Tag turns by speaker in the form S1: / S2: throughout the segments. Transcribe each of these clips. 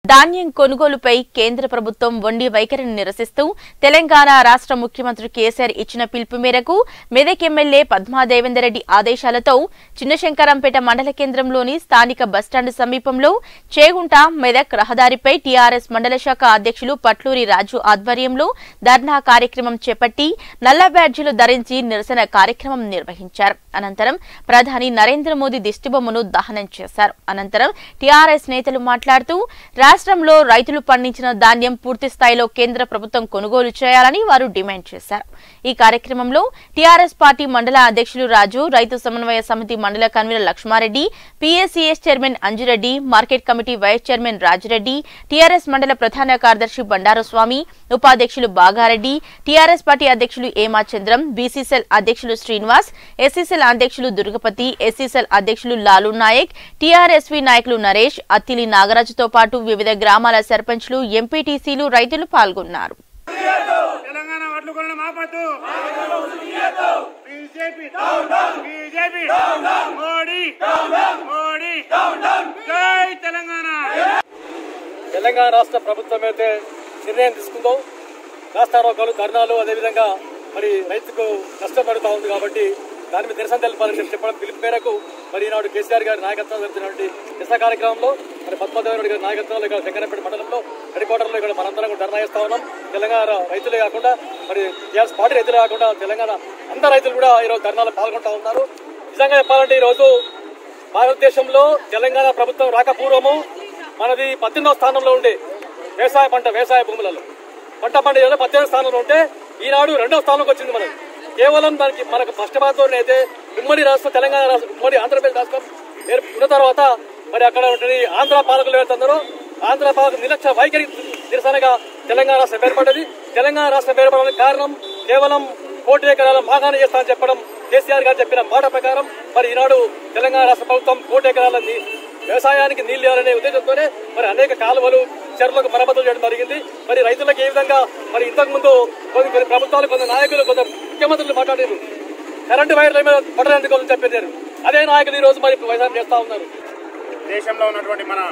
S1: ధాన్యం కొనుగోలుపై కేంద్ర ప్రభుత్వం వండి వైఖరిని నిరసిస్తూ తెలంగాణ రాష్ట్ర ముఖ్యమంత్రి కేసీఆర్ ఇచ్చిన పిలుపు మేరకు మెదక్ ఎమ్మెల్యే పద్మాదేవేందర్ రెడ్డి ఆదేశాలతో చిన్నశంకరంపేట మండల కేంద్రంలోని స్థానిక బస్టాండ్ సమీపంలో చేగుంట మెదక్ రహదారిపై టీఆర్ఎస్ మండల శాఖ అధ్యక్షులు పట్లూరి రాజు ఆధ్వర్యంలో ధర్నా కార్యక్రమం చేపట్టి నల్ల బ్యాడ్జీలు ధరించి నిరసన కార్యక్రమం నిర్వహించారు అనంతరం ప్రధాని నరేంద్ర మోదీ దిష్టిబొమ్మను దహనం చేశారు అనంతరం టీఆర్ఎస్ నేతలు మాట్లాడుతూ రాష్ట్రంలో రైతులు పండించిన ధాన్యం పూర్తి స్థాయిలో కేంద్ర ప్రభుత్వం కొనుగోలు చేయాలని వారు డిమాండ్ చేశారు ఈ కార్యక్రమంలో టీఆర్ఎస్ పార్టీ మండల అధ్యక్షులు రాజు రైతు సమన్వయ సమితి మండల convener Lakshmareddy PSCS chairman Anjureddy market committee vice chairman Rajureddy TRS మండల ప్రధాన కార్యదర్శి బండారు స్వామి ఉపాధ్యక్షులు బాగారెడ్డి టీఆర్ఎస్ పార్టీ అధ్యక్షులు ఏమా చంద్రం బీసీసెల్ అధ్యక్షులు శ్రీనివాస్ ఎస్సీసెల్ అధ్యక్షులు దుర్గపతి ఎస్సీసెల్ అధ్యక్షులు లాలు నాయక్ టీఆర్ఎస్వీ నాయకులు నరేష్ అత్తిలి నాగరాజుతో పాటు వివిధ గ్రామాల సర్పంచ్లు ఎంపీటీసీలు రైతులు పాల్గొన్నారు
S2: తెలంగాణ వడ్లు కొనడం ఆపద్దు బీజేపీ బీజేపీ మోడీ మోడీ జై తెలంగాణ
S3: తెలంగాణ రాష్ట్ర ప్రభుత్వం అయితే నిర్ణయం తీసుకుందో రాస్తారోకాలు ధర్నాలు అదేవిధంగా మరి రైతుకు నష్టపడుతూ ఉంది కాబట్టి దాని మీద నిరసన తెలపాలని చెప్పి చెప్పడం పిలుపు మేరకు మరి ఈనాడు కేసీఆర్ గారి నాయకత్వం జరుగుతున్నటువంటి నిరసన కార్యక్రమంలో మరి పద్మదేవరెడ్డి గారి నాయకత్వంలో ఇక్కడ శంకరపేట మండలంలో హెడ్ క్వార్టర్లో ఇక్కడ మనందరం కూడా ధర్నా చేస్తా ఉన్నాం తెలంగాణ రైతులే కాకుండా మరి టీఆర్ఎస్ పార్టీ రైతులే కాకుండా తెలంగాణ అందరు రైతులు కూడా ఈరోజు ధర్నాలో పాల్గొంటా ఉన్నారు నిజంగా చెప్పాలంటే ఈరోజు భారతదేశంలో తెలంగాణ ప్రభుత్వం రాకపూర్వము మనది పద్దెనిమిదవ స్థానంలో ఉండే వ్యవసాయ పంట వ్యవసాయ భూములలో పంట పంట పద్దెనిమిది స్థానంలో ఉంటే ఈనాడు రెండవ స్థానంలోకి వచ్చింది మనది కేవలం దానికి మనకు పక్షపాతంతో అయితే ఉమ్మడి రాష్ట్రం తెలంగాణ రాష్ట్రం ఉమ్మడి ఆంధ్రప్రదేశ్ రాష్ట్రం ఏర్ప- ఉన్న తర్వాత మరి అక్కడ ఉంటుంది ఆంధ్ర పాలకులు ఎవరుతున్నారో ఆంధ్ర పాలకులు నిర్లక్ష్య వైఖరి నిరసనగా తెలంగాణ రాష్ట్రం ఏర్పడ్డది తెలంగాణ రాష్ట్రం ఏర్పడడానికి కారణం కేవలం కోటి ఎకరాల మాగాణం చేస్తానని చెప్పడం కేసీఆర్ గారు చెప్పిన మాట ప్రకారం మరి ఈనాడు తెలంగాణ రాష్ట్ర ప్రభుత్వం కోటి ఎకరాల నీ- వ్యవసాయానికి నీళ్లు ఇవ్వాలనే ఉద్దేశంతోనే మరి అనేక కాలువలు చెరువులకు మరమ్మతులు చేయడం జరిగింది మరి రైతులకు ఏ విధంగా మరి ఇంతకు ముందు కొన్ని కొన్ని ప్రభుత్వాలు కొంత నాయకులు కొంత ముఖ్యమంత్రులు మాట్లాడారు కరెంటు వైర్ల మీద పడడానికి చెప్పారు అదే నాయకులు ఈ రోజు మరి వ్యవసాయం చేస్తా ఉన్నారు
S2: దేశంలో ఉన్నటువంటి మన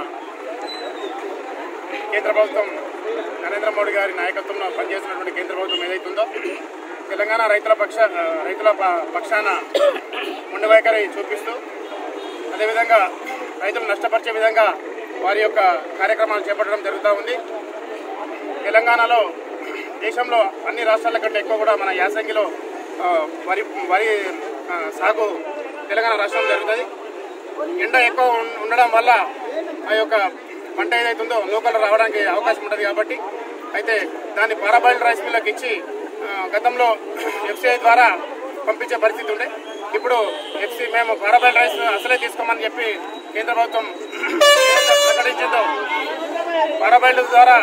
S2: కేంద్ర ప్రభుత్వం నరేంద్ర మోడీ గారి నాయకత్వంలో పనిచేస్తున్నటువంటి కేంద్ర ప్రభుత్వం ఏదైతుందో తెలంగాణ రైతుల పక్ష రైతుల ప- పక్షాన మొండి వైఖరి చూపిస్తూ అదేవిధంగా రైతులు నష్టపరిచే విధంగా వారి యొక్క కార్యక్రమాలు చేపట్టడం జరుగుతూ ఉంది తెలంగాణలో దేశంలో అన్ని రాష్ట్రాల కంటే ఎక్కువ కూడా మన యాసంగిలో ఆ, వరి వరి ఆ, సాగు తెలంగాణ రాష్ట్రంలో జరుగుతుంది ఎండ ఎక్కువ ఉం- ఉండడం వల్ల ఆ యొక్క పంట ఏదైతుందో లోకల్ రావడానికి అవకాశం ఉంటుంది కాబట్టి అయితే దాన్ని పారాబాయిల్ రైస్ మిల్లకు ఇచ్చి ఆ, గతంలో ఎఫ్సిఐ ద్వారా పంపించే పరిస్థితి ఉండే ఇప్పుడు ఎఫ్సి మేము పారాబాయిల్ రైస్ అసలే తీసుకోమని చెప్పి కేంద్ర ప్రభుత్వం ప్రకటించిందో పారాబాయిల్ ద్వారా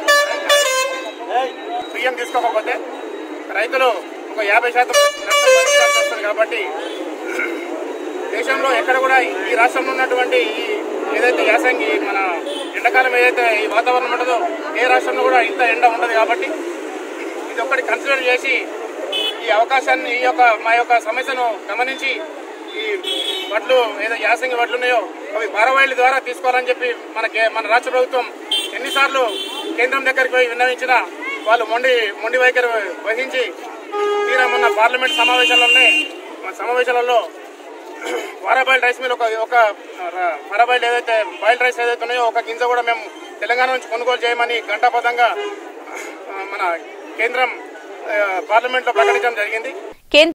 S2: బియ్యం తీసుకోకపోతే రైతులు ఒక యాభై శాతం నష్టం భరించాల్సి వస్తుంది కాబట్టి దేశంలో ఎక్కడ కూడా ఈ రాష్ట్రంలో ఉన్నటువంటి ఈ ఏదైతే యాసంగి మన ఎండాకాలం ఏదైతే ఈ వాతావరణం ఉంటుందో ఏ రాష్ట్రంలో కూడా ఇంత ఎండ ఉండదు కాబట్టి ఇది ఒక్కటి కన్సిడర్ చేసి ఈ అవకాశాన్ని ఈ యొక్క మా యొక్క సమస్యను గమనించి ఈ వడ్లు ఏదో యాసంగి వడ్లు ఉన్నాయో అవి పారవాయిల ద్వారా తీసుకోవాలని చెప్పి మన కే- మన రాష్ట్ర ప్రభుత్వం ఎన్నిసార్లు కేంద్రం దగ్గరికి పోయి విన్నవించినా వాళ్ళు మొండి మొండి వైఖరి వహించి తీరా మొన్న పార్లమెంట్ సమావేశాల్లోనే మన సమావేశాలలో పారాబాయిల్ రైస్ మిల్ ఒక ఒక పారాబాయిల్ ఏదైతే బాయిల్ రైస్ ఏదైతే ఉన్నాయో ఒక గింజ కూడా మేము తెలంగాణ నుంచి కొనుగోలు చేయమని గంటాపదంగా ఆ, మన కేంద్రం పార్లమెంట్లో ప్రకటించడం జరిగింది